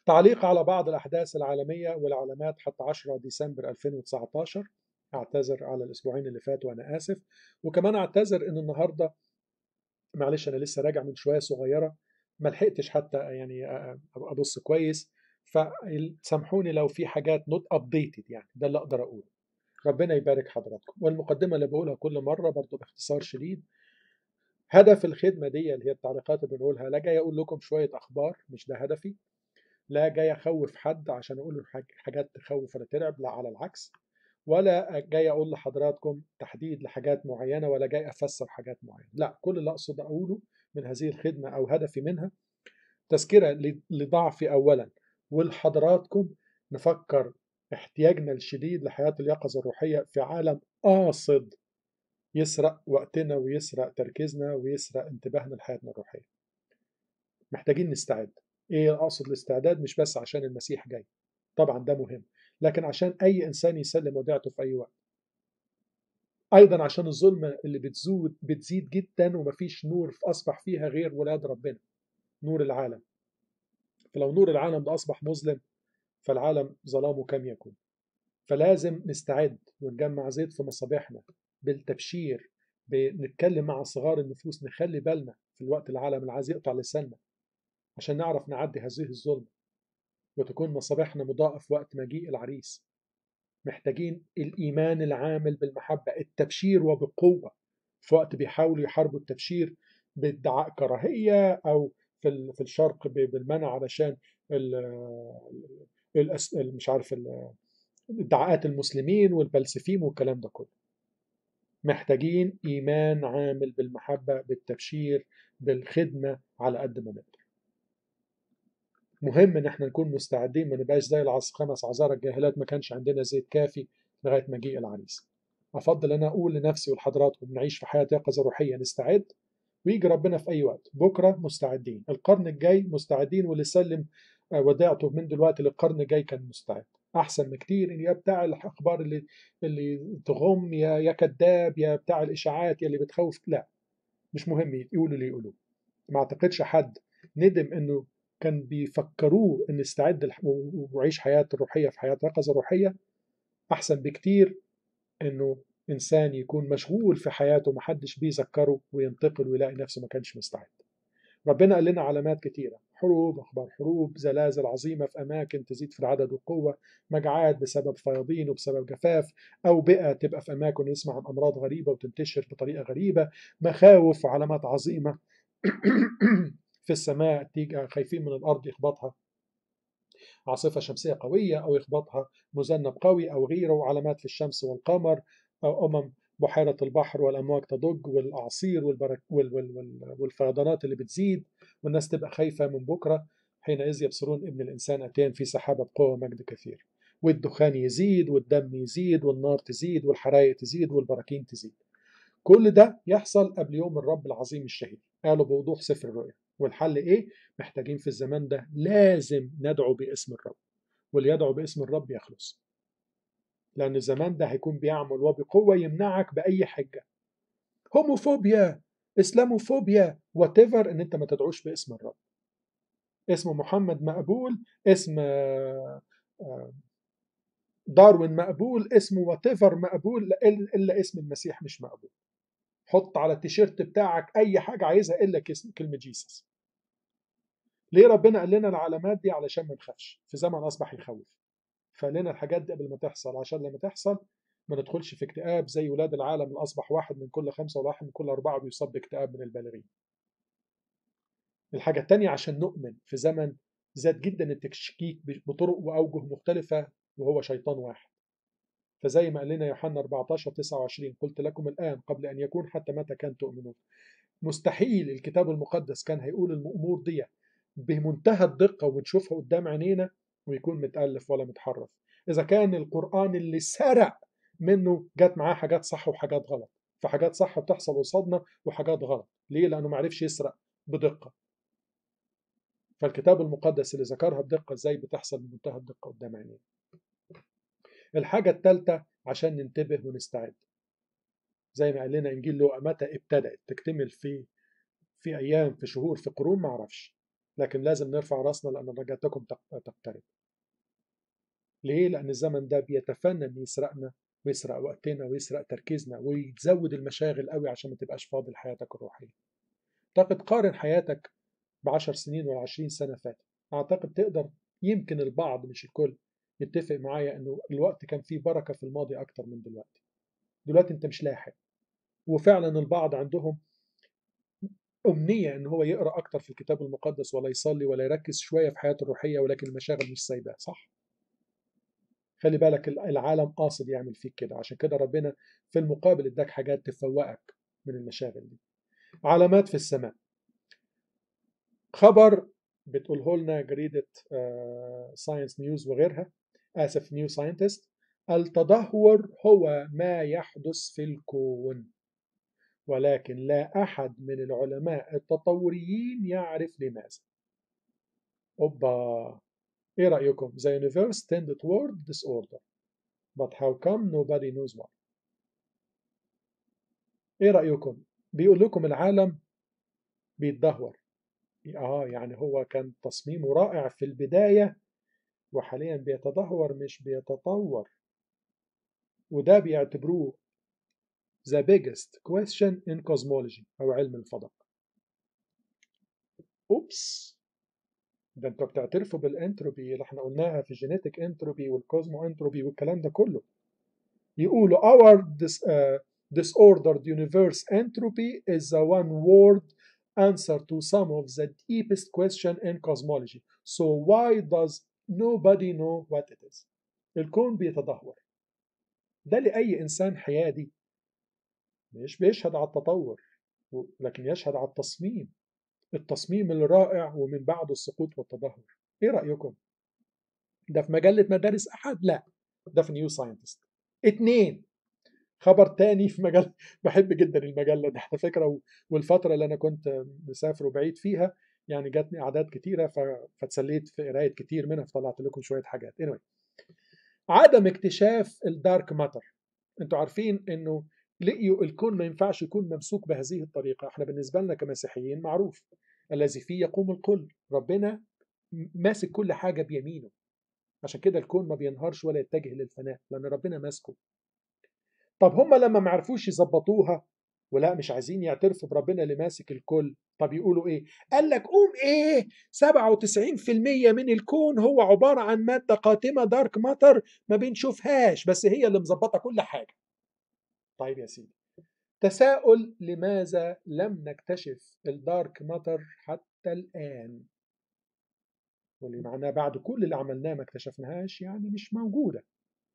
تعليق على بعض الأحداث العالمية والعلامات حتى 10 ديسمبر 2019 أعتذر على الأسبوعين اللي فاتوا وأنا آسف وكمان أعتذر إن النهاردة معلش أنا لسه راجع من شوية صغيرة ما لحقتش حتى يعني أبص كويس فسامحوني لو في حاجات نوت أبديتد يعني ده اللي أقدر أقوله ربنا يبارك حضراتكم والمقدمة اللي بقولها كل مرة برضو باختصار شديد هدف الخدمة دي اللي هي التعليقات اللي بنقولها لا جاي أقول لكم شوية أخبار مش ده هدفي لا جاي أخوف حد عشان أقول له حاجات تخوف ولا ترعب لا على العكس ولا جاي أقول لحضراتكم تحديد لحاجات معينة ولا جاي أفسر حاجات معينة لا كل اللي أقصد أقوله من هذه الخدمة أو هدفي منها تذكرة لضعفي أولا ولحضراتكم نفكر احتياجنا الشديد لحياة اليقظة الروحية في عالم قاصد يسرق وقتنا ويسرق تركيزنا ويسرق انتباهنا لحياتنا الروحية محتاجين نستعد ايه اقصد الاستعداد مش بس عشان المسيح جاي طبعا ده مهم لكن عشان اي انسان يسلم وديعته في اي وقت ايضا عشان الظلمه اللي بتزود بتزيد جدا ومفيش نور اصبح فيها غير ولاد ربنا نور العالم فلو نور العالم ده اصبح مظلم فالعالم ظلامه كم يكون فلازم نستعد ونجمع زيت في مصابيحنا بالتبشير بنتكلم مع صغار النفوس نخلي بالنا في الوقت العالم اللي عايز يقطع لساننا عشان نعرف نعدي هذه الظلمة وتكون مصابيحنا مضاءة في وقت مجيء العريس محتاجين الإيمان العامل بالمحبة التبشير وبقوة في وقت بيحاولوا يحاربوا التبشير بادعاء كراهية أو في في الشرق بالمنع علشان ال مش عارف ادعاءات المسلمين والفلسفيين والكلام ده كله محتاجين إيمان عامل بالمحبة بالتبشير بالخدمة على قد ما نقدر مهم ان احنا نكون مستعدين ما نبقاش زي العصر خمس عذارى الجاهلات ما كانش عندنا زيت كافي لغايه مجيء العريس افضل انا اقول لنفسي ولحضراتكم نعيش في حياه يقظه روحيه نستعد ويجي ربنا في اي وقت بكره مستعدين القرن الجاي مستعدين واللي سلم وديعته من دلوقتي للقرن الجاي كان مستعد احسن بكتير ان يا بتاع الاخبار اللي اللي تغم يا يا كذاب يا بتاع الاشاعات يا اللي بتخوف لا مش مهم يقولوا اللي يقولوه ما اعتقدش حد ندم انه كان بيفكروه ان يستعد ويعيش حياه روحيه في حياه يقظه روحيه احسن بكتير انه انسان يكون مشغول في حياته محدش بيذكره وينتقل ويلاقي نفسه ما كانش مستعد ربنا قال لنا علامات كتيره حروب اخبار حروب زلازل عظيمه في اماكن تزيد في العدد والقوه مجاعات بسبب فياضين وبسبب جفاف او بيئه تبقى في اماكن نسمع عن امراض غريبه وتنتشر بطريقه غريبه مخاوف وعلامات عظيمه في السماء تيجي خايفين من الارض يخبطها عاصفه شمسيه قويه او يخبطها مذنب قوي او غيره وعلامات في الشمس والقمر او امم بحيره البحر والامواج تضج والاعاصير والبرك وال وال وال والفيضانات اللي بتزيد والناس تبقى خايفه من بكره حينئذ يبصرون ابن الانسان اتيان في سحابه بقوه ومجد كثير والدخان يزيد والدم يزيد والنار تزيد والحرائق تزيد والبراكين تزيد كل ده يحصل قبل يوم الرب العظيم الشهيد قالوا بوضوح سفر الرؤيا والحل ايه محتاجين في الزمان ده لازم ندعو باسم الرب واللي يدعو باسم الرب يخلص لان الزمان ده هيكون بيعمل وبقوه يمنعك باي حجه هوموفوبيا اسلاموفوبيا وات ان انت ما تدعوش باسم الرب اسم محمد مقبول اسم داروين مقبول اسم وات مقبول الا اسم المسيح مش مقبول حط على التيشيرت بتاعك اي حاجه عايزها الا كلمه جيسس ليه ربنا قال لنا العلامات دي علشان ما نخافش في زمن اصبح يخوف فقال لنا الحاجات دي قبل ما تحصل عشان لما تحصل ما ندخلش في اكتئاب زي ولاد العالم اللي اصبح واحد من كل خمسه وواحد من كل اربعه بيصاب باكتئاب من البالغين الحاجه الثانيه عشان نؤمن في زمن زاد جدا التشكيك بطرق واوجه مختلفه وهو شيطان واحد فزي ما قال لنا يوحنا 14 29 قلت لكم الآن قبل أن يكون حتى متى كان تؤمنون مستحيل الكتاب المقدس كان هيقول الأمور دي بمنتهى الدقة ونشوفها قدام عينينا ويكون متألف ولا متحرف إذا كان القرآن اللي سرق منه جت معاه حاجات صح وحاجات غلط فحاجات صح بتحصل قصادنا وحاجات غلط ليه؟ لأنه معرفش يسرق بدقة فالكتاب المقدس اللي ذكرها بدقة ازاي بتحصل بمنتهى الدقة قدام عينينا الحاجة الثالثة عشان ننتبه ونستعد زي ما قال لنا إنجيل لوقا متى ابتدأت تكتمل في في أيام في شهور في قرون ما أعرفش لكن لازم نرفع راسنا لأن رجعتكم تقترب ليه؟ لأن الزمن ده بيتفنن يسرقنا ويسرق وقتنا ويسرق تركيزنا ويزود المشاغل قوي عشان ما تبقاش فاضي لحياتك الروحية أعتقد قارن حياتك بعشر سنين ولا عشرين سنة فاتت أعتقد تقدر يمكن البعض مش الكل يتفق معايا انه الوقت كان فيه بركة في الماضي اكتر من دلوقتي دلوقتي انت مش لاحق وفعلا البعض عندهم أمنية إن هو يقرأ أكتر في الكتاب المقدس ولا يصلي ولا يركز شوية في حياته الروحية ولكن المشاغل مش سايباه صح؟ خلي بالك العالم قاصد يعمل فيك كده عشان كده ربنا في المقابل اداك حاجات تفوقك من المشاغل دي علامات في السماء خبر بتقوله لنا جريدة ساينس نيوز وغيرها آسف نيو ساينتست التدهور هو ما يحدث في الكون ولكن لا أحد من العلماء التطوريين يعرف لماذا أوبا إيه رأيكم؟ The universe tended toward disorder but how come nobody knows why إيه رأيكم؟ بيقول لكم العالم بيتدهور آه يعني هو كان تصميمه رائع في البداية وحاليا بيتدهور مش بيتطور وده بيعتبروه the biggest question in cosmology أو علم الفضاء أوبس ده انتوا بتعترفوا بالانتروبي اللي احنا قلناها في الجينيتك انتروبي والكوزمو انتروبي والكلام ده كله يقولوا our dis, uh, disordered universe entropy is the one word answer to some of the deepest question in cosmology so why does nobody know what it is الكون بيتدهور ده لأي إنسان حيادي مش بيشهد على التطور لكن يشهد على التصميم التصميم الرائع ومن بعده السقوط والتدهور ايه رأيكم ده في مجلة مدارس أحد لا ده في نيو ساينتست اتنين خبر تاني في مجلة بحب جدا المجلة دي على فكرة والفترة اللي أنا كنت مسافر وبعيد فيها يعني جاتني أعداد كتيرة فاتسليت في قراية كتير منها فطلعت لكم شوية حاجات anyway. عدم اكتشاف الدارك ماتر انتوا عارفين انه لقيوا الكون ما ينفعش يكون ممسوك بهذه الطريقة احنا بالنسبة لنا كمسيحيين معروف الذي فيه يقوم الكل ربنا ماسك كل حاجة بيمينه عشان كده الكون ما بينهارش ولا يتجه للفناء لأن ربنا ماسكه طب هم لما ما عرفوش يظبطوها ولا مش عايزين يعترفوا بربنا اللي ماسك الكل طب يقولوا ايه قال لك قوم ايه 97% من الكون هو عبارة عن مادة قاتمة دارك ماتر ما بنشوفهاش بس هي اللي مظبطة كل حاجة طيب يا سيدي تساؤل لماذا لم نكتشف الدارك ماتر حتى الآن واللي معناه بعد كل اللي عملناه ما اكتشفناهاش يعني مش موجودة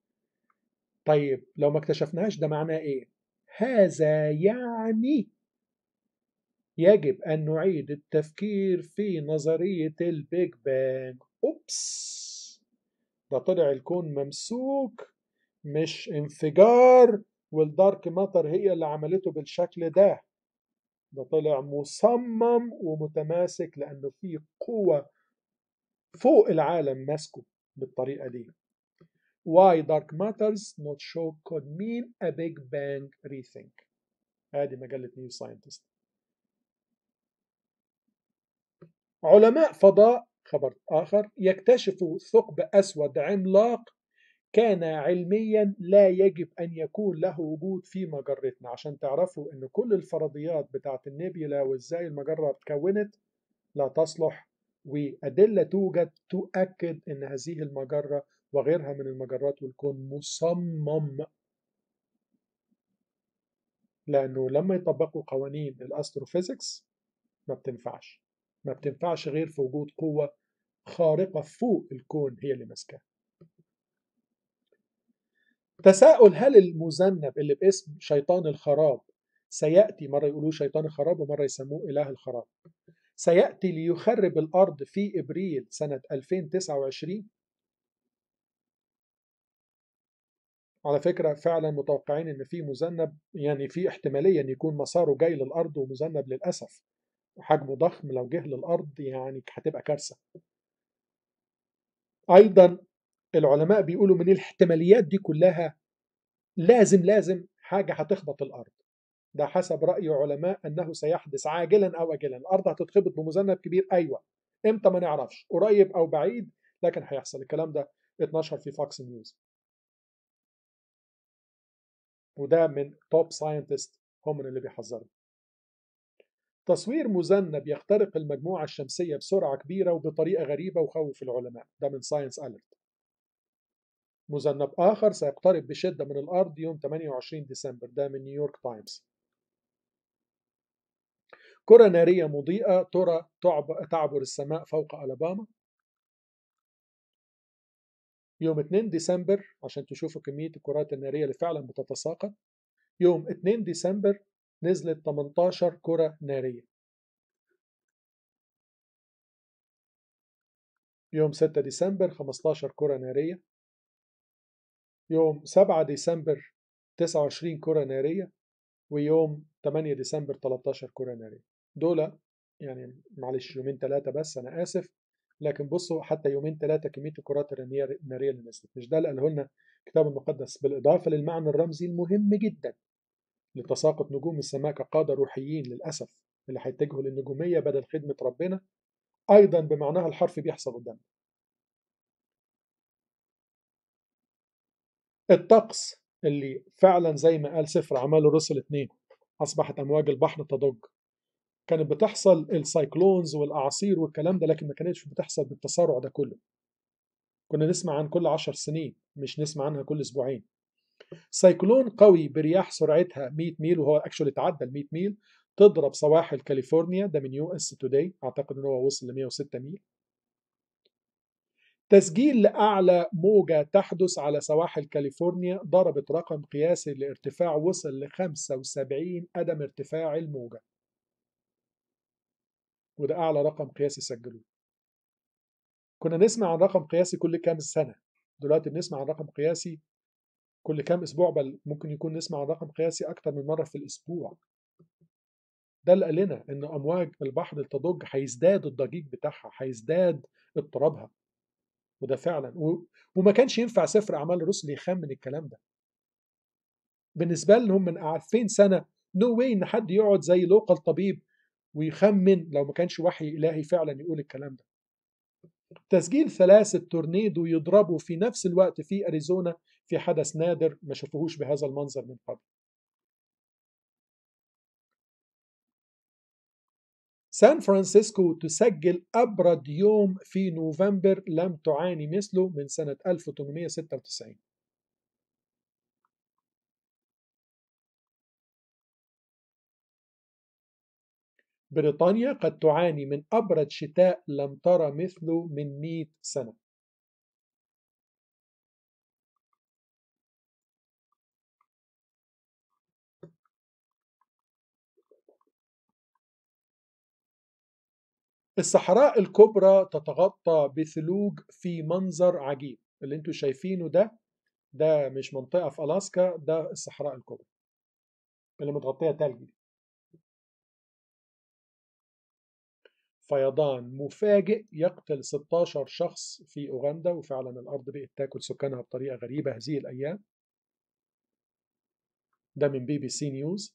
طيب لو ما اكتشفناهاش ده معناه ايه هذا يعني يجب أن نعيد التفكير في نظرية البيج بانج أوبس ده طلع الكون ممسوك مش انفجار والدارك ماتر هي اللي عملته بالشكل ده ده طلع مصمم ومتماسك لأنه في قوة فوق العالم ماسكه بالطريقة دي Why dark matters not show could mean a big bang rethink هذه مجلة نيو ساينتست علماء فضاء خبر آخر يكتشفوا ثقب أسود عملاق كان علميا لا يجب أن يكون له وجود في مجرتنا عشان تعرفوا أن كل الفرضيات بتاعت النبيلا وإزاي المجرة اتكونت لا تصلح وأدلة توجد تؤكد أن هذه المجرة وغيرها من المجرات والكون مصمم لأنه لما يطبقوا قوانين الأستروفيزيكس ما بتنفعش ما بتنفعش غير في وجود قوة خارقة فوق الكون هي اللي ماسكاه تساؤل هل المذنب اللي باسم شيطان الخراب سيأتي مرة يقولوا شيطان الخراب ومرة يسموه إله الخراب سيأتي ليخرب الأرض في إبريل سنة 2029 على فكرة فعلا متوقعين ان في مذنب يعني في احتمالية ان يكون مساره جاي للأرض ومذنب للأسف حجمه ضخم لو جه للأرض يعني هتبقى كارثة أيضا العلماء بيقولوا من الاحتماليات دي كلها لازم لازم حاجة هتخبط الأرض ده حسب رأي علماء أنه سيحدث عاجلا أو أجلا الأرض هتتخبط بمذنب كبير أيوة امتى ما نعرفش قريب او بعيد لكن هيحصل الكلام ده اتنشر في فوكس نيوز وده من توب ساينتست هم اللي بيحذروا تصوير مذنب يخترق المجموعة الشمسية بسرعة كبيرة وبطريقة غريبة وخوف العلماء ده من ساينس ألرت مذنب آخر سيقترب بشدة من الأرض يوم 28 ديسمبر ده من نيويورك تايمز كرة نارية مضيئة ترى تعبر السماء فوق ألاباما يوم 2 ديسمبر عشان تشوفوا كمية الكرات النارية اللي فعلا بتتساقط يوم 2 ديسمبر نزلت 18 كرة نارية يوم 6 ديسمبر 15 كرة نارية يوم 7 ديسمبر 29 كرة نارية ويوم 8 ديسمبر 13 كرة نارية دول يعني معلش يومين ثلاثة بس أنا آسف لكن بصوا حتى يومين ثلاثة كمية الكرات النارية اللي نزلت مش ده اللي قاله لنا الكتاب المقدس بالإضافة للمعنى الرمزي المهم جدا لتساقط نجوم السماء كقادة روحيين للأسف اللي هيتجهوا للنجومية بدل خدمة ربنا أيضا بمعناها الحرفي بيحصل قدامنا الطقس اللي فعلا زي ما قال سفر أعمال الرسل اتنين أصبحت أمواج البحر تضج كانت بتحصل السايكلونز والأعاصير والكلام ده لكن ما كانتش بتحصل بالتسارع ده كله كنا نسمع عن كل عشر سنين مش نسمع عنها كل أسبوعين سايكلون قوي برياح سرعتها 100 ميل وهو اكشولي تعدى ال 100 ميل تضرب سواحل كاليفورنيا ده من يو اس توداي اعتقد ان هو وصل ل 106 ميل تسجيل لأعلى موجة تحدث على سواحل كاليفورنيا ضربت رقم قياسي لارتفاع وصل ل 75 قدم ارتفاع الموجة وده أعلى رقم قياسي سجلوه كنا نسمع عن رقم قياسي كل كام سنة دلوقتي بنسمع عن رقم قياسي كل كام أسبوع بل ممكن يكون نسمع عن رقم قياسي أكتر من مرة في الأسبوع ده اللي قال لنا إن أمواج البحر التضج هيزداد الضجيج بتاعها هيزداد اضطرابها وده فعلا و... وما كانش ينفع سفر أعمال الرسل يخمن الكلام ده بالنسبة لهم من 2000 سنة نو no واي إن حد يقعد زي لوقا الطبيب ويخمن لو ما كانش وحي إلهي فعلا يقول الكلام ده تسجيل ثلاثة تورنيدو يضربوا في نفس الوقت في أريزونا في حدث نادر ما شافوهوش بهذا المنظر من قبل سان فرانسيسكو تسجل أبرد يوم في نوفمبر لم تعاني مثله من سنة 1896 بريطانيا قد تعاني من أبرد شتاء لم ترى مثله من 100 سنة الصحراء الكبرى تتغطى بثلوج في منظر عجيب اللي انتوا شايفينه ده ده مش منطقة في ألاسكا ده الصحراء الكبرى اللي متغطية تلج دي فيضان مفاجئ يقتل 16 شخص في أوغندا وفعلا الأرض بقت تاكل سكانها بطريقة غريبة هذه الأيام ده من بي بي سي نيوز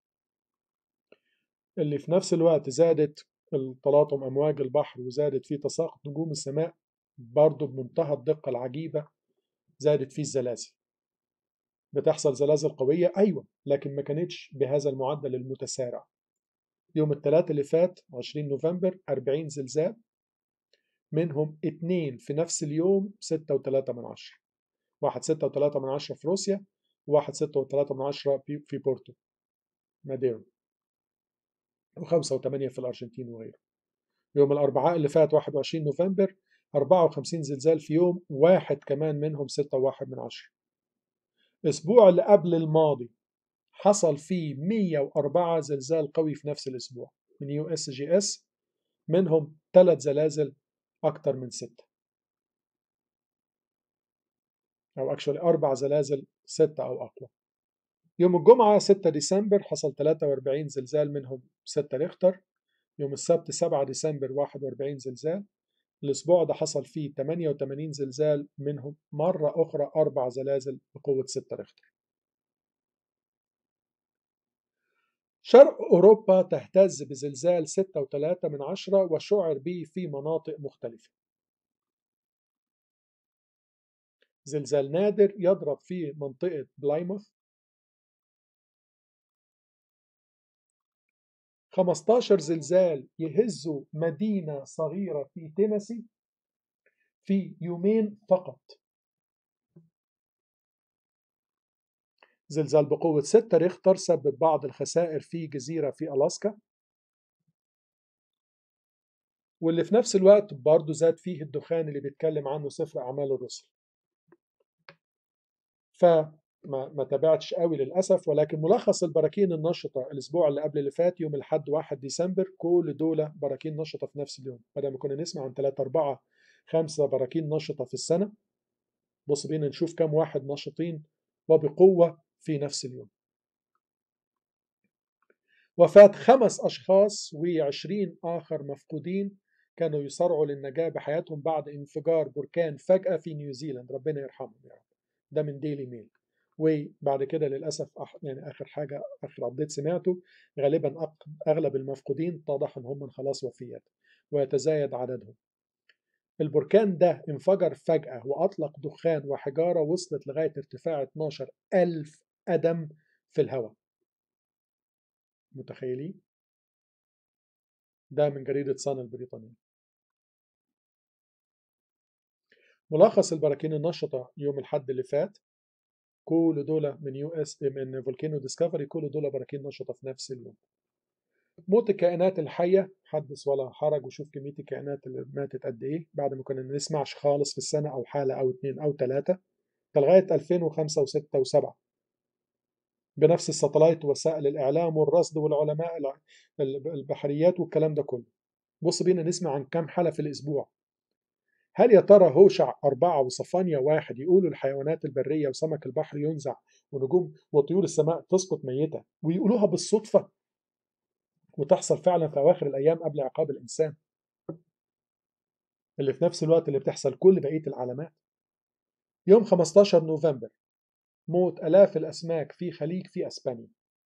اللي في نفس الوقت زادت التلاطم أمواج البحر وزادت فيه تساقط نجوم السماء برضه بمنتهى الدقة العجيبة زادت فيه الزلازل بتحصل زلازل قوية أيوة لكن ما كانتش بهذا المعدل المتسارع يوم الثلاث اللي فات 20 نوفمبر 40 زلزال منهم اثنين في نفس اليوم 6.3 من عشرة واحد 6.3 من عشرة في روسيا وواحد 6.3 من عشرة في بورتو ماديرو وخمسة وثمانية في الأرجنتين وغيره يوم الأربعاء اللي فات 21 نوفمبر 54 زلزال في يوم واحد كمان منهم 6.1 من عشرة الأسبوع اللي قبل الماضي حصل فيه 104 زلزال قوي في نفس الأسبوع من يو اس جي اس منهم ثلاث زلازل أكثر من ستة أو أكشولي أربع زلازل ستة أو أقوى يوم الجمعة 6 ديسمبر حصل 43 زلزال منهم 6 ريختر يوم السبت 7 ديسمبر 41 زلزال الأسبوع ده حصل فيه 88 زلزال منهم مرة أخرى أربع زلازل بقوة 6 ريختر شرق أوروبا تهتز بزلزال 6.3 من عشرة وشعر به في مناطق مختلفة زلزال نادر يضرب في منطقة بلايموث 15 زلزال يهزوا مدينة صغيرة في تينيسي في يومين فقط زلزال بقوة 6 ريختر سبب بعض الخسائر في جزيرة في ألاسكا واللي في نفس الوقت برضه زاد فيه الدخان اللي بيتكلم عنه سفر أعمال الرسل فما ما تابعتش قوي للأسف ولكن ملخص البراكين النشطة الأسبوع اللي قبل اللي فات يوم الأحد 1 ديسمبر كل دول براكين نشطة في نفس اليوم بدل ما كنا نسمع عن 3 4 5 براكين نشطة في السنة بص بينا نشوف كم واحد نشطين وبقوة في نفس اليوم وفاة خمس أشخاص وعشرين آخر مفقودين كانوا يصارعوا للنجاة بحياتهم بعد انفجار بركان فجأة في نيوزيلاند ربنا يرحمهم يا رب ده من ديلي ميل وبعد كده للأسف يعني آخر حاجة آخر أبديت سمعته غالبا أغلب المفقودين اتضح إن هم خلاص وفيات ويتزايد عددهم البركان ده انفجر فجأة وأطلق دخان وحجارة وصلت لغاية ارتفاع 12 ألف قدم في الهواء متخيلين؟ ده من جريدة صن البريطانية ملخص البراكين النشطة يوم الحد اللي فات كل دول من يو اس من فولكانو ديسكفري كل دول براكين نشطة في نفس اليوم موت الكائنات الحية حدث ولا حرج وشوف كمية الكائنات اللي ماتت قد إيه بعد ما كنا نسمعش خالص في السنة أو حالة أو اتنين أو تلاتة لغاية 2005 و6 و7 بنفس الساتلايت ووسائل الإعلام والرصد والعلماء البحريات والكلام ده كله بص بينا نسمع عن كم حالة في الأسبوع هل يا ترى هوشع أربعة وصفانيا واحد يقولوا الحيوانات البرية وسمك البحر ينزع ونجوم وطيور السماء تسقط ميتة ويقولوها بالصدفة وتحصل فعلا في أواخر الأيام قبل عقاب الإنسان اللي في نفس الوقت اللي بتحصل كل بقية العلامات يوم 15 نوفمبر موت ألاف الأسماك في خليج في أسبانيا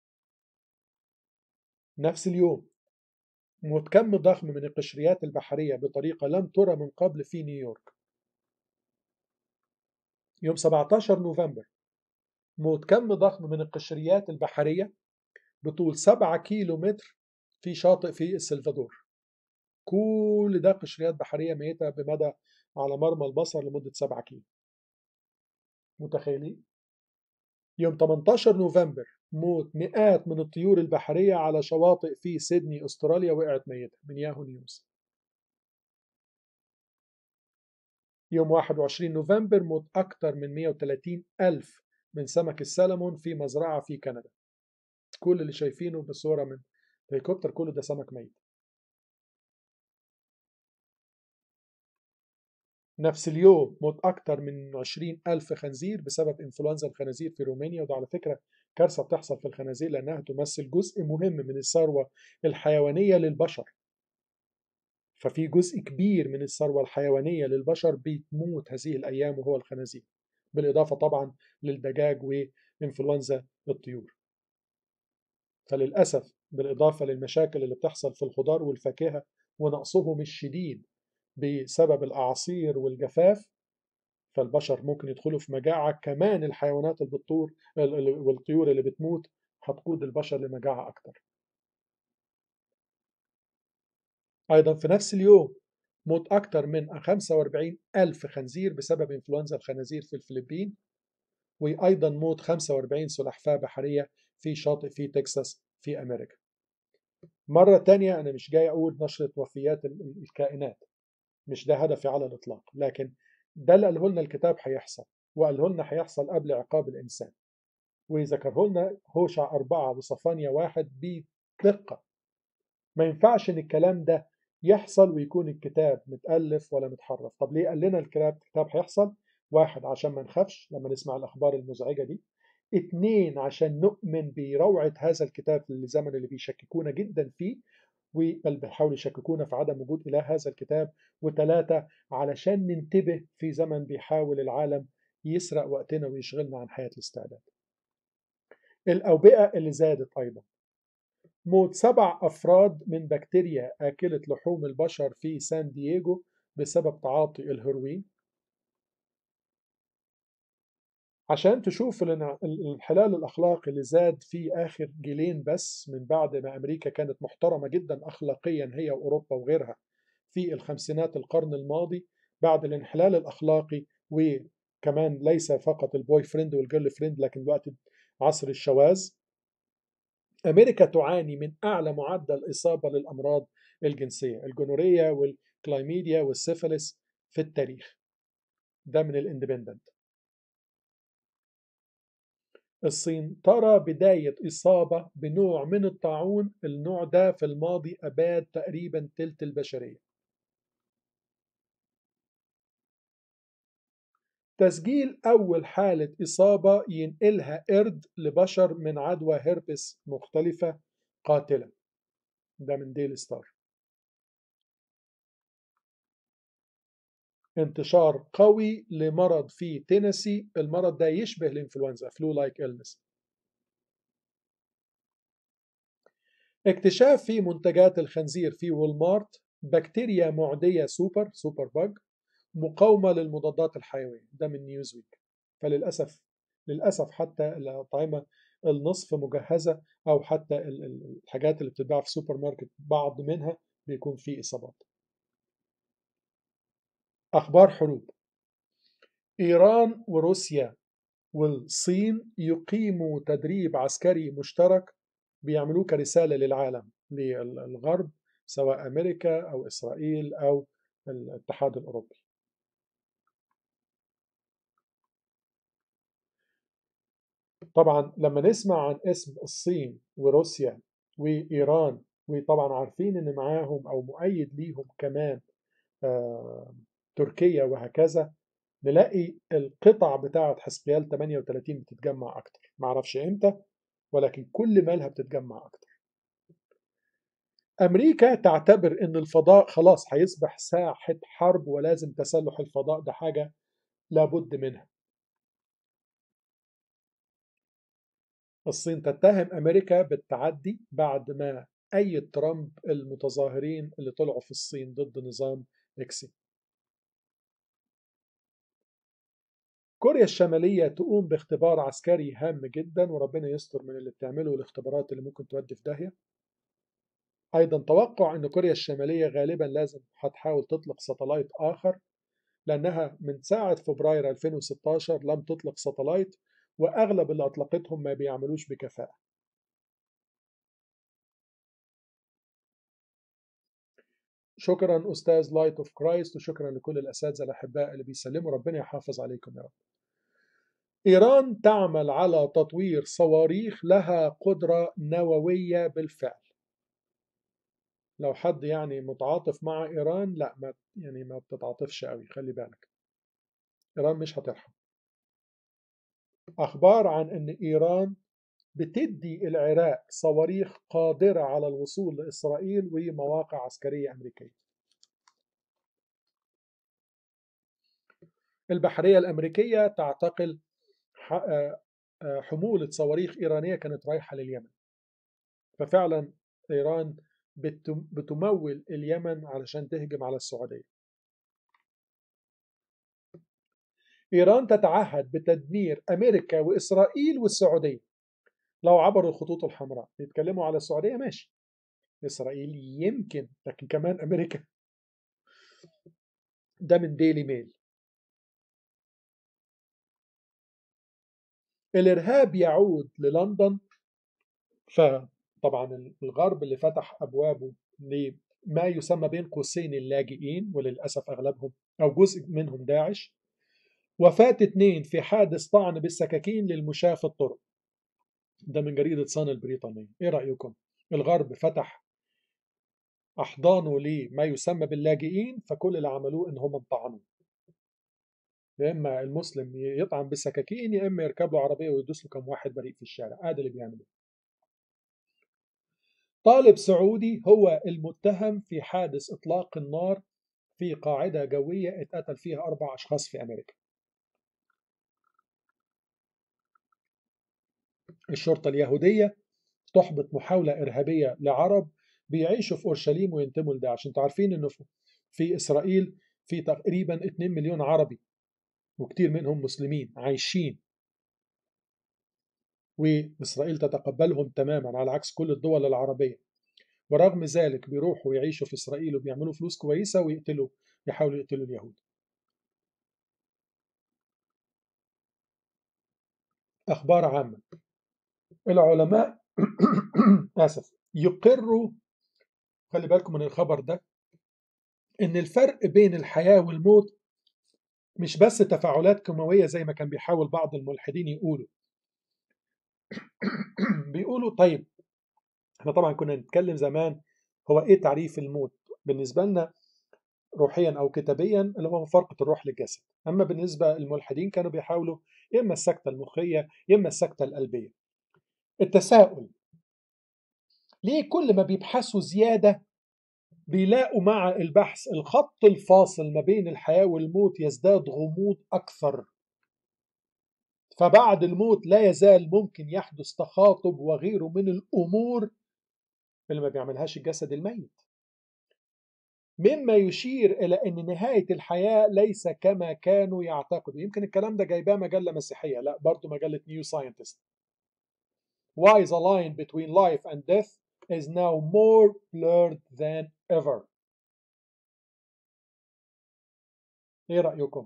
نفس اليوم موت كم ضخم من القشريات البحرية بطريقة لم ترى من قبل في نيويورك يوم 17 نوفمبر موت كم ضخم من القشريات البحرية بطول 7 كيلو متر في شاطئ في السلفادور كل ده قشريات بحرية ميتة بمدى على مرمى البصر لمدة 7 كيلو متخيلين؟ يوم 18 نوفمبر موت مئات من الطيور البحرية على شواطئ في سيدني أستراليا وقعت ميتة من ياهو نيوز يوم 21 نوفمبر موت أكثر من 130 ألف من سمك السلمون في مزرعة في كندا كل اللي شايفينه بصورة من هليكوبتر كله ده سمك ميت نفس اليوم موت أكثر من 20 ألف خنزير بسبب إنفلونزا الخنازير في رومانيا وده على فكرة كارثة بتحصل في الخنازير لأنها تمثل جزء مهم من الثروة الحيوانية للبشر ففي جزء كبير من الثروة الحيوانية للبشر بتموت هذه الأيام وهو الخنازير بالإضافة طبعا للدجاج وإنفلونزا الطيور فللأسف بالإضافة للمشاكل اللي بتحصل في الخضار والفاكهة ونقصهم الشديد بسبب الأعاصير والجفاف فالبشر ممكن يدخلوا في مجاعة كمان الحيوانات اللي بتطور والطيور اللي بتموت هتقود البشر لمجاعة أكتر أيضا في نفس اليوم موت أكثر من 45 ألف خنزير بسبب إنفلونزا الخنازير في الفلبين وأيضا موت 45 سلحفاة بحرية في شاطئ في تكساس في أمريكا مرة تانية أنا مش جاي أقول نشرة وفيات الكائنات مش ده هدفي على الإطلاق لكن ده اللي قاله لنا الكتاب هيحصل وقاله لنا هيحصل قبل عقاب الإنسان وذكره لنا هوشع أربعة وصفانيا واحد بدقة ما ينفعش إن الكلام ده يحصل ويكون الكتاب متألف ولا متحرف طب ليه قال لنا الكتاب الكتاب هيحصل واحد عشان ما نخافش لما نسمع الأخبار المزعجة دي اتنين عشان نؤمن بروعة هذا الكتاب في الزمن اللي بيشككونا جدا فيه بل بيحاولوا يشككونا في عدم وجود إله هذا الكتاب وثلاثة علشان ننتبه في زمن بيحاول العالم يسرق وقتنا ويشغلنا عن حياة الاستعداد الأوبئة اللي زادت أيضا موت سبع أفراد من بكتيريا آكلة لحوم البشر في سان دييغو بسبب تعاطي الهيروين عشان تشوف الانحلال الأخلاقي اللي زاد في آخر جيلين بس من بعد ما أمريكا كانت محترمة جدا أخلاقيا هي وأوروبا وغيرها في الخمسينات القرن الماضي بعد الانحلال الأخلاقي وكمان ليس فقط البوي فريند والجيرل فريند لكن وقت عصر الشواذ أمريكا تعاني من أعلى معدل إصابة للأمراض الجنسية الجونوريا والكلايميديا والسيفلس في التاريخ ده من الاندبندنت الصين ترى بداية إصابة بنوع من الطاعون النوع ده في الماضي أباد تقريبا تلت البشرية تسجيل أول حالة إصابة ينقلها قرد لبشر من عدوى هربس مختلفة قاتلة ده من ديل ستار انتشار قوي لمرض في تينيسي المرض ده يشبه الانفلونزا فلو لايك إلنس اكتشاف في منتجات الخنزير في وولمارت بكتيريا معدية سوبر سوبر باج مقاومة للمضادات الحيوية ده من نيوزويك فللأسف للأسف حتى الأطعمة النصف مجهزة أو حتى الحاجات اللي بتتباع في السوبر ماركت بعض منها بيكون فيه إصابات أخبار حروب إيران وروسيا والصين يقيموا تدريب عسكري مشترك بيعملوه كرسالة للعالم للغرب سواء أمريكا أو إسرائيل أو الاتحاد الأوروبي طبعا لما نسمع عن اسم الصين وروسيا وإيران وطبعا عارفين إن معاهم أو مؤيد ليهم كمان آه تركيا وهكذا نلاقي القطع بتاعة حسقيال 38 بتتجمع أكتر معرفش إمتى ولكن كل مالها بتتجمع أكتر أمريكا تعتبر إن الفضاء خلاص هيصبح ساحة حرب ولازم تسلح الفضاء ده حاجة لابد منها الصين تتهم أمريكا بالتعدي بعد ما أي ترامب المتظاهرين اللي طلعوا في الصين ضد نظام إكسي كوريا الشمالية تقوم باختبار عسكري هام جدا وربنا يستر من اللي بتعمله الاختبارات اللي ممكن تودي في داهية أيضا توقع أن كوريا الشمالية غالبا لازم هتحاول تطلق ساتلايت آخر لأنها من ساعة فبراير 2016 لم تطلق ساتلايت وأغلب اللي أطلقتهم ما بيعملوش بكفاءة شكرا أستاذ لايت اوف كرايست وشكرا لكل الأساتذة الأحباء اللي بيسلموا ربنا يحافظ عليكم يا رب إيران تعمل على تطوير صواريخ لها قدرة نووية بالفعل لو حد يعني متعاطف مع إيران لا ما يعني ما بتتعاطفش قوي خلي بالك إيران مش هترحم أخبار عن أن إيران بتدي العراق صواريخ قادرة على الوصول لإسرائيل ومواقع عسكرية أمريكية البحرية الأمريكية تعتقل حمولة صواريخ إيرانية كانت رايحة لليمن ففعلا إيران بتمول اليمن علشان تهجم على السعودية إيران تتعهد بتدمير أمريكا وإسرائيل والسعودية لو عبروا الخطوط الحمراء يتكلموا على السعودية ماشي إسرائيل يمكن لكن كمان أمريكا ده من ديلي ميل الإرهاب يعود للندن فطبعا الغرب اللي فتح أبوابه لما يسمى بين قوسين اللاجئين وللأسف أغلبهم أو جزء منهم داعش وفاة اتنين في حادث طعن بالسكاكين للمشاة في الطرق ده من جريدة صن البريطانية ايه رأيكم الغرب فتح أحضانه لما يسمى باللاجئين فكل اللي عملوه إن هم انطعنوا يا إما المسلم يطعن بالسكاكين يا إما يركب له عربية ويدوس له كم واحد بريء في الشارع هذا اللي بيعمله طالب سعودي هو المتهم في حادث إطلاق النار في قاعدة جوية اتقتل فيها أربع أشخاص في أمريكا الشرطة اليهودية تحبط محاولة إرهابية لعرب بيعيشوا في أورشليم وينتموا لده عشان تعرفين إنه في إسرائيل في تقريبا 2 مليون عربي وكتير منهم مسلمين عايشين وإسرائيل تتقبلهم تماما على عكس كل الدول العربية ورغم ذلك بيروحوا يعيشوا في إسرائيل وبيعملوا فلوس كويسة ويقتلوا يحاولوا يقتلوا اليهود أخبار عامة العلماء آسف يقروا خلي بالكم من الخبر ده إن الفرق بين الحياة والموت مش بس تفاعلات كيماوية زي ما كان بيحاول بعض الملحدين يقولوا بيقولوا طيب احنا طبعا كنا نتكلم زمان هو ايه تعريف الموت بالنسبة لنا روحيا او كتابيا اللي هو مفارقة الروح للجسد اما بالنسبة للملحدين كانوا بيحاولوا اما السكتة المخية اما السكتة القلبية التساؤل ليه كل ما بيبحثوا زيادة بيلاقوا مع البحث الخط الفاصل ما بين الحياة والموت يزداد غموض أكثر فبعد الموت لا يزال ممكن يحدث تخاطب وغيره من الأمور اللي ما بيعملهاش الجسد الميت مما يشير إلى أن نهاية الحياة ليس كما كانوا يعتقدوا يمكن الكلام ده جايباه مجلة مسيحية لا برضو مجلة نيو ساينتست Why the line between life and death is now more blurred than ever ايه رأيكم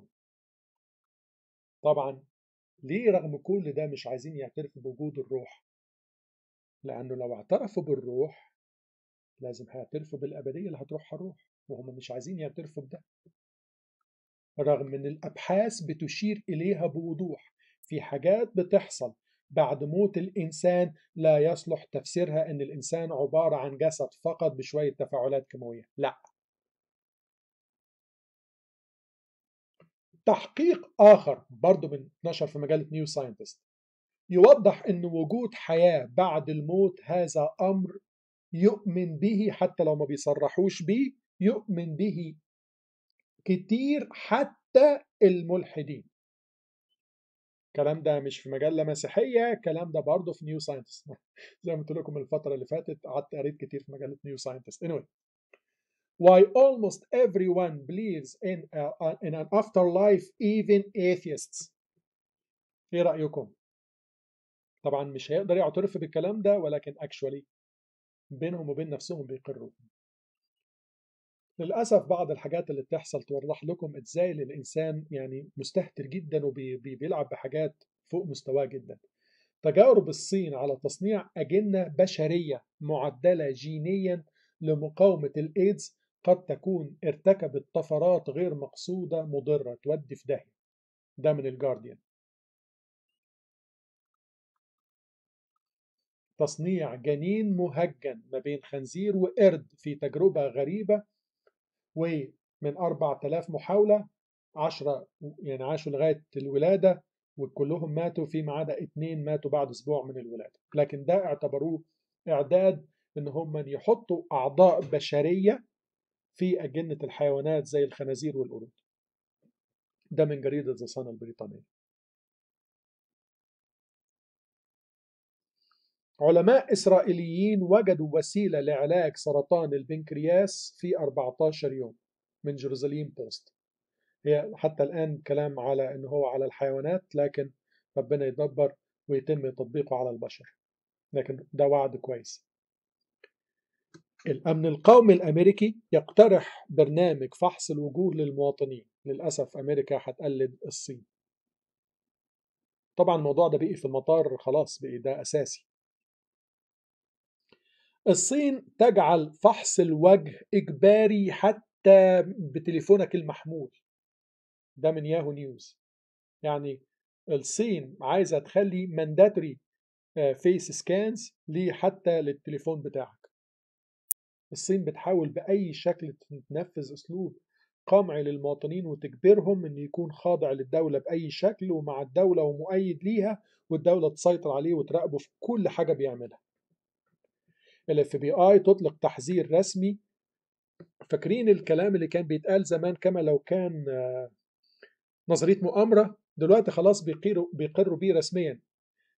طبعا ليه رغم كل ده مش عايزين يعترفوا بوجود الروح لأنه لو اعترفوا بالروح لازم هيعترفوا بالأبدية اللي هتروحها الروح وهم مش عايزين يعترفوا بده رغم ان الأبحاث بتشير إليها بوضوح في حاجات بتحصل بعد موت الإنسان لا يصلح تفسيرها أن الإنسان عبارة عن جسد فقط بشوية تفاعلات كيماوية لا تحقيق آخر برضو من نشر في مجلة نيو ساينتست يوضح أن وجود حياة بعد الموت هذا أمر يؤمن به حتى لو ما بيصرحوش به يؤمن به كتير حتى الملحدين الكلام ده مش في مجله مسيحيه الكلام ده برضه في نيو ساينتست زي ما قلت لكم الفتره اللي فاتت قعدت قريت كتير في مجله نيو ساينتست anyway why almost everyone believes in a, in an afterlife even atheists ايه رايكم طبعا مش هيقدر يعترف بالكلام ده ولكن actually بينهم وبين نفسهم بيقروا للأسف بعض الحاجات اللي بتحصل توضح لكم ازاي الإنسان يعني مستهتر جدا وبيلعب بحاجات فوق مستواه جدا تجارب الصين على تصنيع أجنة بشرية معدلة جينيا لمقاومة الإيدز قد تكون ارتكبت طفرات غير مقصودة مضرة تودي في داهية ده من الجارديان تصنيع جنين مهجن ما بين خنزير وقرد في تجربة غريبة ومن 4000 محاولة 10 يعني عاشوا لغاية الولادة وكلهم ماتوا فيما عدا اثنين ماتوا بعد اسبوع من الولادة لكن ده اعتبروه اعداد ان هم يحطوا اعضاء بشرية في أجنة الحيوانات زي الخنازير والقرود ده من جريدة ذا صن البريطانية علماء إسرائيليين وجدوا وسيلة لعلاج سرطان البنكرياس في 14 يوم من جيروزاليم بوست هي حتى الآن كلام على أنه هو على الحيوانات لكن ربنا يدبر ويتم تطبيقه على البشر لكن ده وعد كويس الأمن القومي الأمريكي يقترح برنامج فحص الوجوه للمواطنين للأسف أمريكا هتقلد الصين طبعا الموضوع ده بقي في المطار خلاص بقي ده أساسي الصين تجعل فحص الوجه إجباري حتى بتليفونك المحمول ده من ياهو نيوز يعني الصين عايزة تخلي مانداتوري فيس سكانز ليه حتى للتليفون بتاعك الصين بتحاول بأي شكل تنفذ أسلوب قمعي للمواطنين وتجبرهم أن يكون خاضع للدولة بأي شكل ومع الدولة ومؤيد ليها والدولة تسيطر عليه وتراقبه في كل حاجة بيعملها الاف بي اي تطلق تحذير رسمي فاكرين الكلام اللي كان بيتقال زمان كما لو كان نظريه مؤامره دلوقتي خلاص بيقروا بيقروا بيه رسميا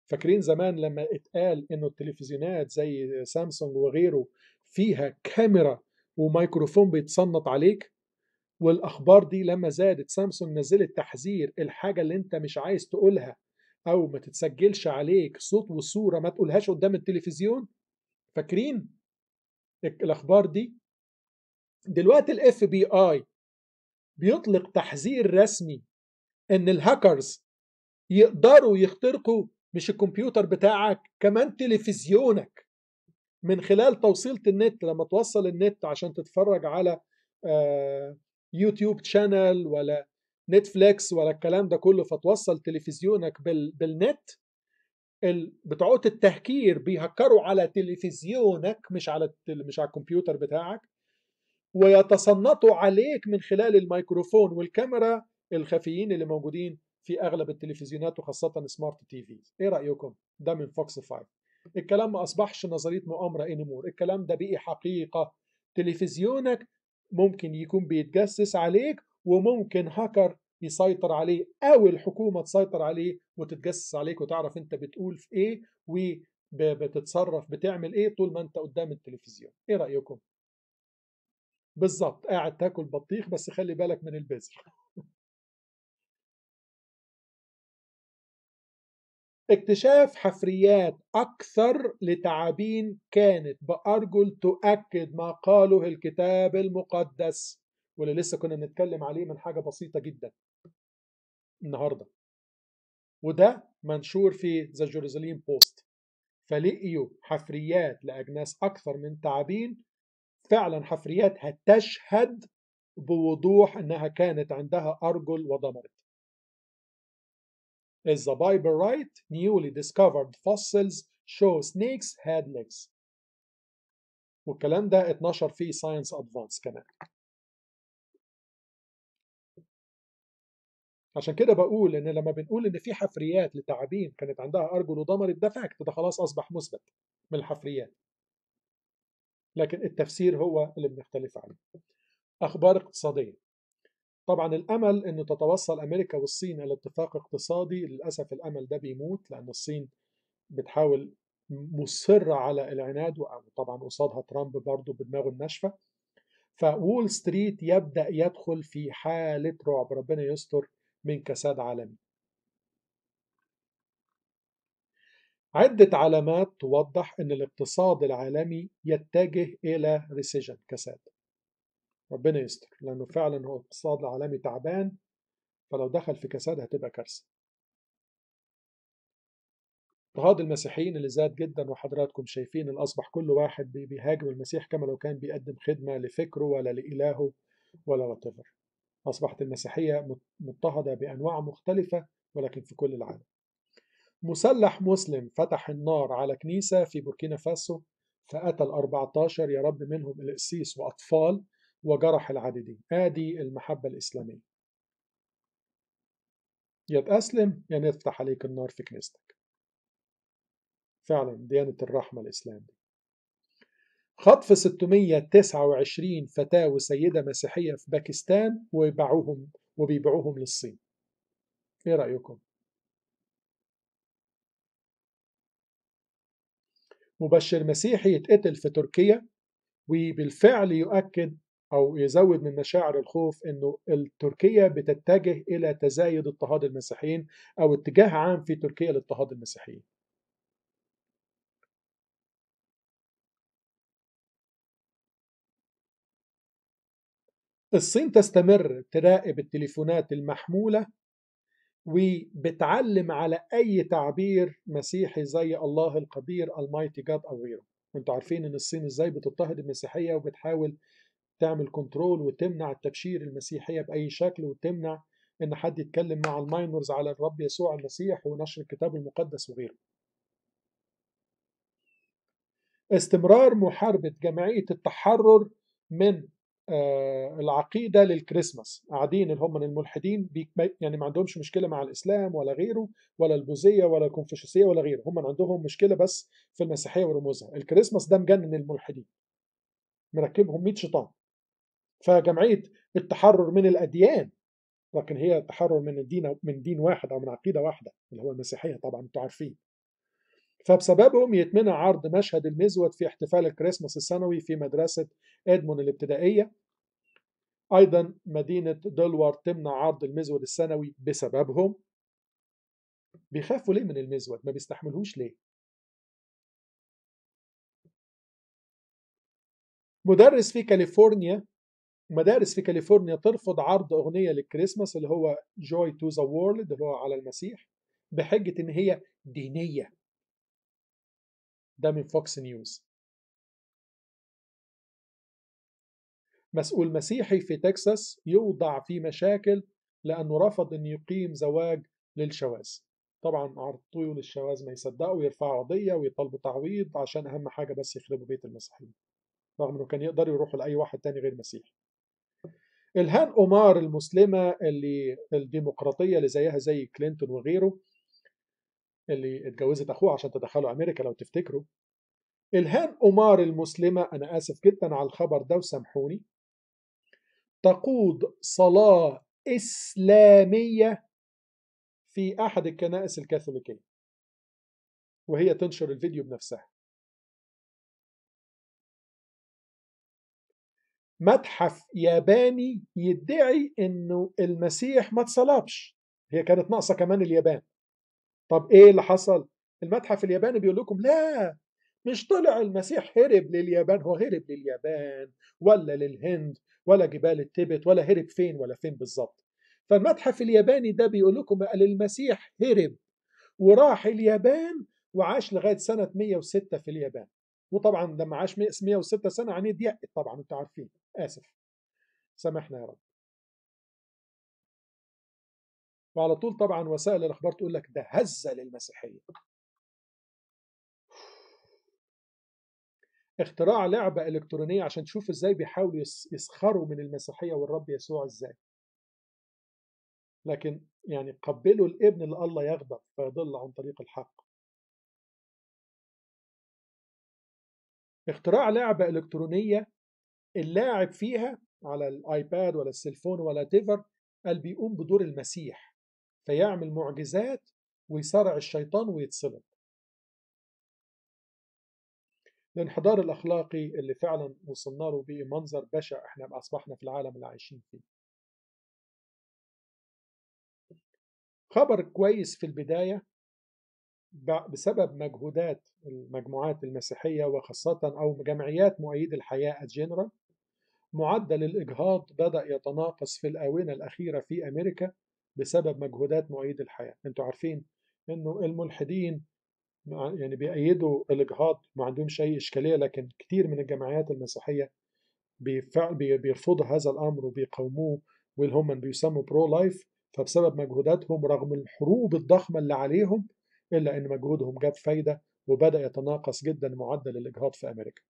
فاكرين زمان لما اتقال انه التلفزيونات زي سامسونج وغيره فيها كاميرا وميكروفون بيتصنط عليك والاخبار دي لما زادت سامسونج نزلت تحذير الحاجه اللي انت مش عايز تقولها او ما تتسجلش عليك صوت وصوره ما تقولهاش قدام التلفزيون فاكرين الاخبار دي دلوقتي الاف بي اي بيطلق تحذير رسمي ان الهاكرز يقدروا يخترقوا مش الكمبيوتر بتاعك كمان تلفزيونك من خلال توصيلة النت لما توصل النت عشان تتفرج على يوتيوب شانل ولا نتفليكس ولا الكلام ده كله فتوصل تلفزيونك بال بالنت بتوع التهكير بيهكروا على تلفزيونك مش على مش على الكمبيوتر بتاعك ويتصنطوا عليك من خلال الميكروفون والكاميرا الخفيين اللي موجودين في اغلب التلفزيونات وخاصه سمارت تي في ايه رايكم ده من فوكس 5 الكلام ما اصبحش نظريه مؤامره انيمور الكلام ده بقي حقيقه تلفزيونك ممكن يكون بيتجسس عليك وممكن هاكر يسيطر عليه او الحكومه تسيطر عليه وتتجسس عليك وتعرف انت بتقول في ايه وبتتصرف بتعمل ايه طول ما انت قدام التلفزيون ايه رايكم بالظبط قاعد تاكل بطيخ بس خلي بالك من البذر اكتشاف حفريات أكثر لتعابين كانت بأرجل تؤكد ما قاله الكتاب المقدس واللي لسه كنا بنتكلم عليه من حاجة بسيطة جدا النهاردة وده منشور في ذا جيروزاليم بوست فلقيوا حفريات لأجناس أكثر من تعابين فعلا حفريات هتشهد بوضوح أنها كانت عندها أرجل وضمرت Is the Bible right? Newly discovered fossils show snakes had legs. والكلام ده اتنشر في Science Advance كمان. عشان كده بقول ان لما بنقول ان في حفريات لتعابين كانت عندها ارجل وضمرت ده فاكت ده خلاص اصبح مثبت من الحفريات. لكن التفسير هو اللي بنختلف عليه. اخبار اقتصاديه. طبعا الامل انه تتوصل امريكا والصين الى اتفاق اقتصادي للاسف الامل ده بيموت لان الصين بتحاول مصره على العناد وطبعا قصادها ترامب برضه بدماغه الناشفه فوول ستريت يبدا يدخل في حاله رعب ربنا يستر من كساد عالمي عدة علامات توضح أن الاقتصاد العالمي يتجه إلى ريسيجن كساد ربنا يستر لانه فعلا هو الاقتصاد العالمي تعبان فلو دخل في كساد هتبقى كارثه اضطهاد المسيحيين اللي زاد جدا وحضراتكم شايفين ان اصبح كل واحد بيهاجم المسيح كما لو كان بيقدم خدمه لفكره ولا لالهه ولا واتيفر اصبحت المسيحيه مضطهده بانواع مختلفه ولكن في كل العالم مسلح مسلم فتح النار على كنيسه في بوركينا فاسو فقتل 14 يا رب منهم القسيس واطفال وجرح العديدين ادي المحبة الإسلامية يا تأسلم يا نفتح عليك النار في كنيستك فعلا ديانة الرحمة الإسلام دي خطف 629 فتاة وسيدة مسيحية في باكستان ويبيعوهم وبيبيعوهم للصين ايه رأيكم مبشر مسيحي يتقتل في تركيا وبالفعل يؤكد أو يزود من مشاعر الخوف أنه تركيا بتتجه إلى تزايد اضطهاد المسيحيين أو اتجاه عام في تركيا لاضطهاد المسيحيين الصين تستمر تراقب التليفونات المحمولة وبتعلم على أي تعبير مسيحي زي الله القدير المايتي جاد أو غيره انتوا عارفين ان الصين ازاي بتضطهد المسيحية وبتحاول تعمل كنترول وتمنع التبشير المسيحية بأي شكل وتمنع إن حد يتكلم مع الماينورز على الرب يسوع المسيح ونشر الكتاب المقدس وغيره. استمرار محاربة جمعية التحرر من العقيدة للكريسماس قاعدين اللي هم الملحدين يعني ما عندهمش مشكلة مع الإسلام ولا غيره ولا البوذية ولا الكونفوشيوسية ولا غيره هم عندهم مشكلة بس في المسيحية ورموزها الكريسماس ده مجنن الملحدين مركبهم 100 شيطان فجمعية التحرر من الأديان لكن هي التحرر من الدين من دين واحد أو من عقيدة واحدة اللي هو المسيحية طبعا أنتوا عارفين فبسببهم يتمنع عرض مشهد المزود في احتفال الكريسماس السنوي في مدرسة إدمون الابتدائية أيضا مدينة دلوار تمنع عرض المزود السنوي بسببهم بيخافوا ليه من المزود ما بيستحملوش ليه مدرس في كاليفورنيا مدارس في كاليفورنيا ترفض عرض أغنية للكريسماس اللي هو Joy to the World اللي هو على المسيح بحجة إن هي دينية ده من فوكس نيوز مسؤول مسيحي في تكساس يوضع في مشاكل لأنه رفض أن يقيم زواج للشواذ طبعا عرض طيول الشواذ ما يصدقوا ويرفعوا قضية ويطالبوا تعويض عشان أهم حاجة بس يخربوا بيت المسيحيين رغم أنه كان يقدروا يروحوا لأي واحد تاني غير مسيحي الهان أومار المسلمة اللي الديمقراطية اللي زيها زي كلينتون وغيره اللي اتجوزت أخوها عشان تدخلوا أمريكا لو تفتكروا الهان أومار المسلمة أنا آسف جدا على الخبر ده وسامحوني تقود صلاة إسلامية في أحد الكنائس الكاثوليكية وهي تنشر الفيديو بنفسها متحف ياباني يدعي انه المسيح ما اتصلبش هي كانت ناقصه كمان اليابان طب ايه اللي حصل المتحف الياباني بيقول لكم لا مش طلع المسيح هرب لليابان هو هرب لليابان ولا للهند ولا جبال التبت ولا هرب فين ولا فين بالظبط فالمتحف الياباني ده بيقول لكم قال المسيح هرب وراح اليابان وعاش لغايه سنه 106 في اليابان وطبعا لما عاش 106 سنه عينيه ضيقت طبعا انتوا عارفين اسف سامحنا يا رب وعلى طول طبعا وسائل الاخبار تقول لك ده هزه للمسيحيه اختراع لعبه الكترونيه عشان تشوف ازاي بيحاولوا يسخروا من المسيحيه والرب يسوع ازاي لكن يعني قبلوا الابن اللي الله يغضب فيضل عن طريق الحق اختراع لعبة إلكترونية اللاعب فيها على الآيباد ولا السيلفون ولا تيفر قال بيقوم بدور المسيح فيعمل معجزات ويصارع الشيطان ويتصلب الانحدار الأخلاقي اللي فعلا وصلنا له بمنظر بشع احنا أصبحنا في العالم اللي عايشين فيه خبر كويس في البداية بسبب مجهودات المجموعات المسيحية وخاصة أو جمعيات مؤيد الحياة الجنرال معدل الإجهاض بدأ يتناقص في الآونة الأخيرة في أمريكا بسبب مجهودات مؤيد الحياة أنتوا عارفين أنه الملحدين يعني بيأيدوا الإجهاض ما عندهمش أي إشكالية لكن كتير من الجمعيات المسيحية بيرفضوا هذا الأمر وبيقاوموه واللي هم بيسموا برو لايف فبسبب مجهوداتهم رغم الحروب الضخمة اللي عليهم إلا أن مجهودهم جاب فايدة وبدأ يتناقص جدا معدل الإجهاض في أمريكا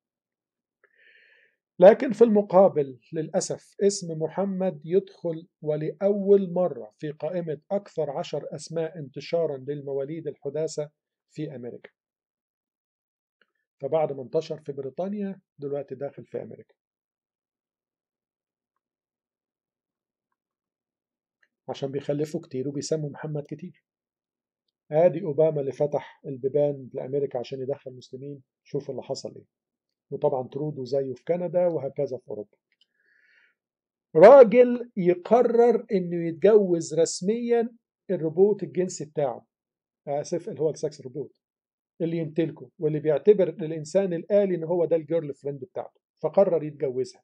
لكن في المقابل للأسف اسم محمد يدخل ولأول مرة في قائمة أكثر عشر أسماء انتشارا للمواليد الحداثة في أمريكا فبعد ما انتشر في بريطانيا دلوقتي داخل في أمريكا عشان بيخلفوا كتير وبيسموا محمد كتير ادي اوباما اللي فتح البيبان لامريكا عشان يدخل مسلمين شوف اللي حصل ايه وطبعا ترودو زيه في كندا وهكذا في اوروبا راجل يقرر انه يتجوز رسميا الروبوت الجنسي بتاعه اسف اللي هو السكس روبوت اللي يمتلكه واللي بيعتبر الانسان الالي ان هو ده الجيرل فريند بتاعته فقرر يتجوزها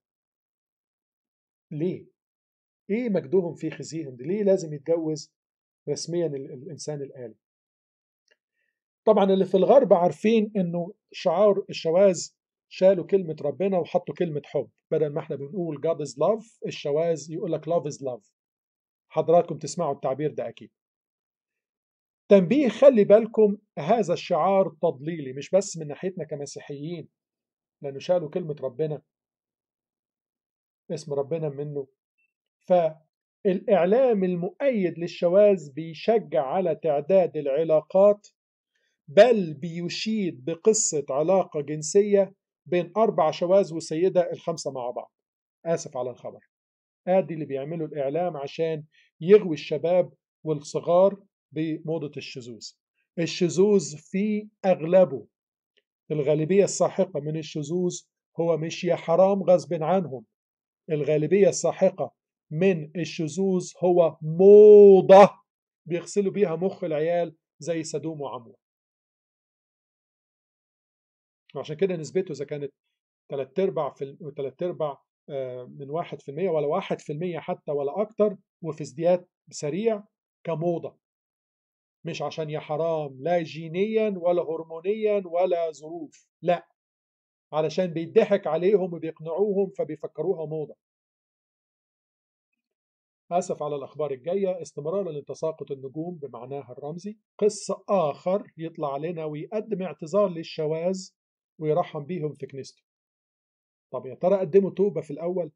ليه ايه مجدهم في خزيهم ليه لازم يتجوز رسميا الانسان الالي طبعا اللي في الغرب عارفين انه شعار الشواذ شالوا كلمة ربنا وحطوا كلمة حب بدل ما احنا بنقول God is love الشواذ يقول لك love is love حضراتكم تسمعوا التعبير ده أكيد تنبيه خلي بالكم هذا الشعار تضليلي مش بس من ناحيتنا كمسيحيين لأنه شالوا كلمة ربنا اسم ربنا منه فالإعلام المؤيد للشواذ بيشجع على تعداد العلاقات بل بيشيد بقصة علاقة جنسية بين أربع شواذ وسيدة الخمسة مع بعض آسف على الخبر آدي اللي بيعملوا الإعلام عشان يغوي الشباب والصغار بموضة الشذوذ الشذوذ في أغلبه الغالبية الساحقة من الشذوذ هو مش يا حرام غصب عنهم الغالبية الساحقة من الشذوذ هو موضة بيغسلوا بيها مخ العيال زي سدوم وعمور عشان كده نسبته إذا كانت تلات أرباع في تلات أرباع من واحد في المية ولا واحد في المية حتى ولا أكتر وفي ازدياد سريع كموضة مش عشان يا حرام لا جينيا ولا هرمونيا ولا ظروف لا علشان بيضحك عليهم وبيقنعوهم فبيفكروها موضة آسف على الأخبار الجاية استمرارا لتساقط النجوم بمعناها الرمزي قس آخر يطلع لنا ويقدم اعتذار للشواذ ويرحم بيهم في كنيسته طب يا ترى قدموا توبة في الأول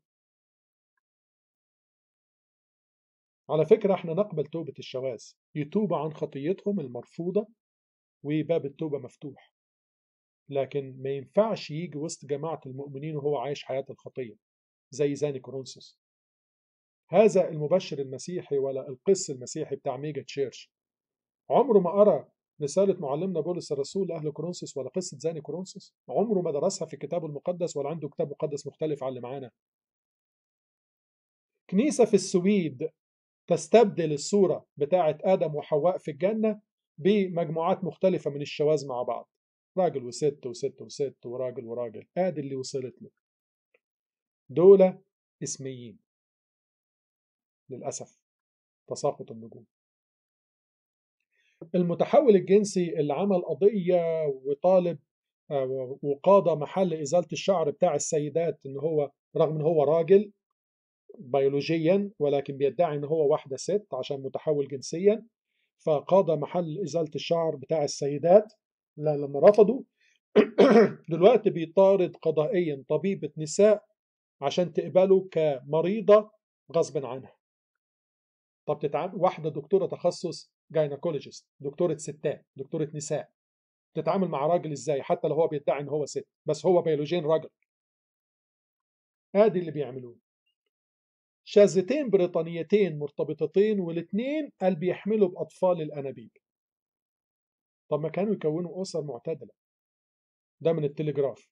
على فكرة احنا نقبل توبة الشواذ يتوب عن خطيتهم المرفوضة وباب التوبة مفتوح لكن ما ينفعش يجي وسط جماعة المؤمنين وهو عايش حياة الخطية زي زاني كورنثوس هذا المبشر المسيحي ولا القس المسيحي بتاع ميجا تشيرش عمره ما قرأ رسالة معلمنا بولس الرسول لأهل كورنثوس ولا قصة زاني كورنثوس عمره ما درسها في الكتاب المقدس ولا عنده كتاب مقدس مختلف عن اللي معانا كنيسة في السويد تستبدل الصورة بتاعة آدم وحواء في الجنة بمجموعات مختلفة من الشواذ مع بعض راجل وست وست وست وراجل وراجل ادي اللي وصلت له دول اسميين للأسف تساقط النجوم المتحول الجنسي اللي عمل قضية وطالب وقاضى محل إزالة الشعر بتاع السيدات إن هو رغم إن هو راجل بيولوجيا ولكن بيدعي إن هو واحدة ست عشان متحول جنسيا فقاضى محل إزالة الشعر بتاع السيدات لما رفضوا دلوقتي بيطارد قضائيا طبيبة نساء عشان تقبله كمريضة غصب عنها طب تتعامل واحدة دكتورة تخصص جاينكولوجيست دكتورة ستات دكتورة نساء تتعامل مع راجل ازاي حتى لو هو بيدعي ان هو ست بس هو بيولوجيا راجل ادي اللي بيعملوه شاذتين بريطانيتين مرتبطتين والاثنين قال بيحملوا باطفال الانابيب طب ما كانوا يكونوا اسر معتدله ده من التلجراف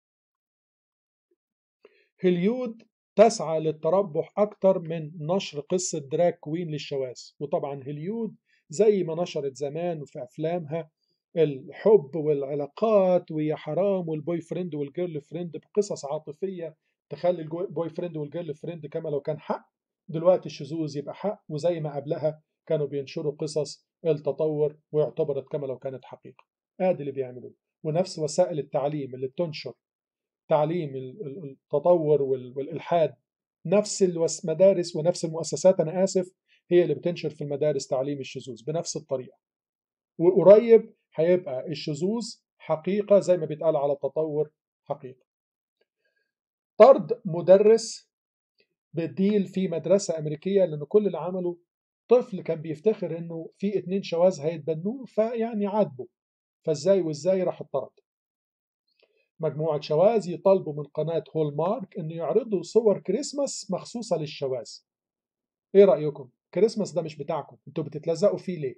هليود تسعى للتربح أكتر من نشر قصة دراك كوين للشواذ وطبعا هليود زي ما نشرت زمان في أفلامها الحب والعلاقات ويا حرام والبوي فريند والجيرل فريند بقصص عاطفية تخلي البوي فريند والجيرل فريند كما لو كان حق دلوقتي الشذوذ يبقى حق وزي ما قبلها كانوا بينشروا قصص التطور واعتبرت كما لو كانت حقيقة ادي اللي بيعملوه ونفس وسائل التعليم اللي بتنشر تعليم التطور والإلحاد نفس المدارس ونفس المؤسسات أنا آسف هي اللي بتنشر في المدارس تعليم الشذوذ بنفس الطريقة وقريب هيبقى الشذوذ حقيقة زي ما بيتقال على التطور حقيقة طرد مدرس بديل في مدرسة أمريكية لأن كل اللي عمله طفل كان بيفتخر إنه في اتنين شواذ هيتبنوه فيعني عاتبه فازاي وازاي راح اتطرد مجموعة شواذ يطالبوا من قناة هول مارك إنه يعرضوا صور كريسماس مخصوصة للشواذ. إيه رأيكم؟ كريسماس ده مش بتاعكم، أنتوا بتتلزقوا فيه ليه؟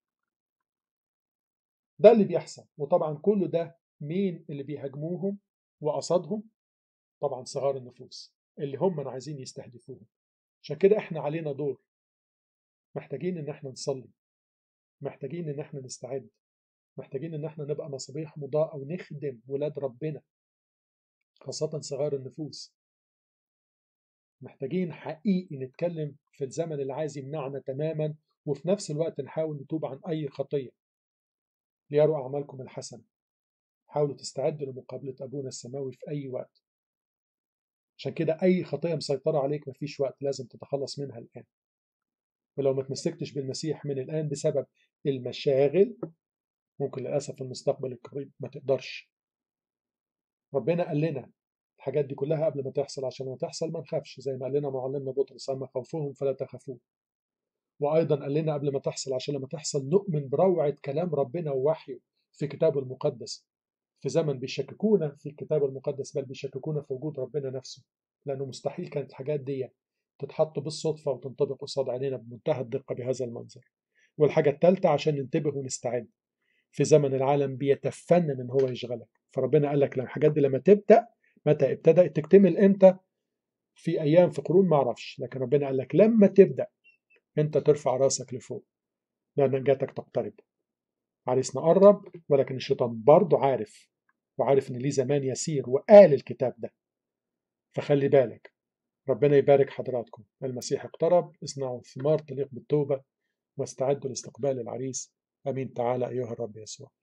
ده اللي بيحصل، وطبعا كل ده مين اللي بيهاجموهم وقصدهم؟ طبعا صغار النفوس اللي هم عايزين يستهدفوهم. عشان كده إحنا علينا دور. محتاجين إن إحنا نصلي. محتاجين إن إحنا نستعد. محتاجين ان احنا نبقى مصابيح مضاءة ونخدم ولاد ربنا خاصة صغار النفوس محتاجين حقيقي نتكلم في الزمن اللي عايز يمنعنا تماما وفي نفس الوقت نحاول نتوب عن أي خطية ليروا أعمالكم الحسنة حاولوا تستعدوا لمقابلة أبونا السماوي في أي وقت عشان كده أي خطية مسيطرة عليك مفيش وقت لازم تتخلص منها الآن ولو ما تمسكتش بالمسيح من الآن بسبب المشاغل ممكن للأسف في المستقبل القريب ما تقدرش ربنا قال لنا الحاجات دي كلها قبل ما تحصل عشان ما تحصل ما نخافش زي ما قال لنا معلمنا بطرس أما خوفهم فلا تخافوا وأيضا قال لنا قبل ما تحصل عشان لما تحصل نؤمن بروعة كلام ربنا ووحيه في كتابه المقدس في زمن بيشككونا في الكتاب المقدس بل بيشككونا في وجود ربنا نفسه لأنه مستحيل كانت الحاجات دي تتحط بالصدفة وتنطبق قصاد عينينا بمنتهى الدقة بهذا المنظر والحاجة الثالثة عشان ننتبه ونستعد في زمن العالم بيتفنن ان هو يشغلك فربنا قال لك لما الحاجات دي لما تبدا متى ابتدات تكتمل امتى في ايام في قرون ما اعرفش لكن ربنا قال لك لما تبدا انت ترفع راسك لفوق لان جاتك تقترب عريسنا قرب ولكن الشيطان برضه عارف وعارف ان ليه زمان يسير وقال الكتاب ده فخلي بالك ربنا يبارك حضراتكم المسيح اقترب اصنعوا ثمار تليق بالتوبة واستعدوا لاستقبال العريس امين تعالى ايها الرب يسوع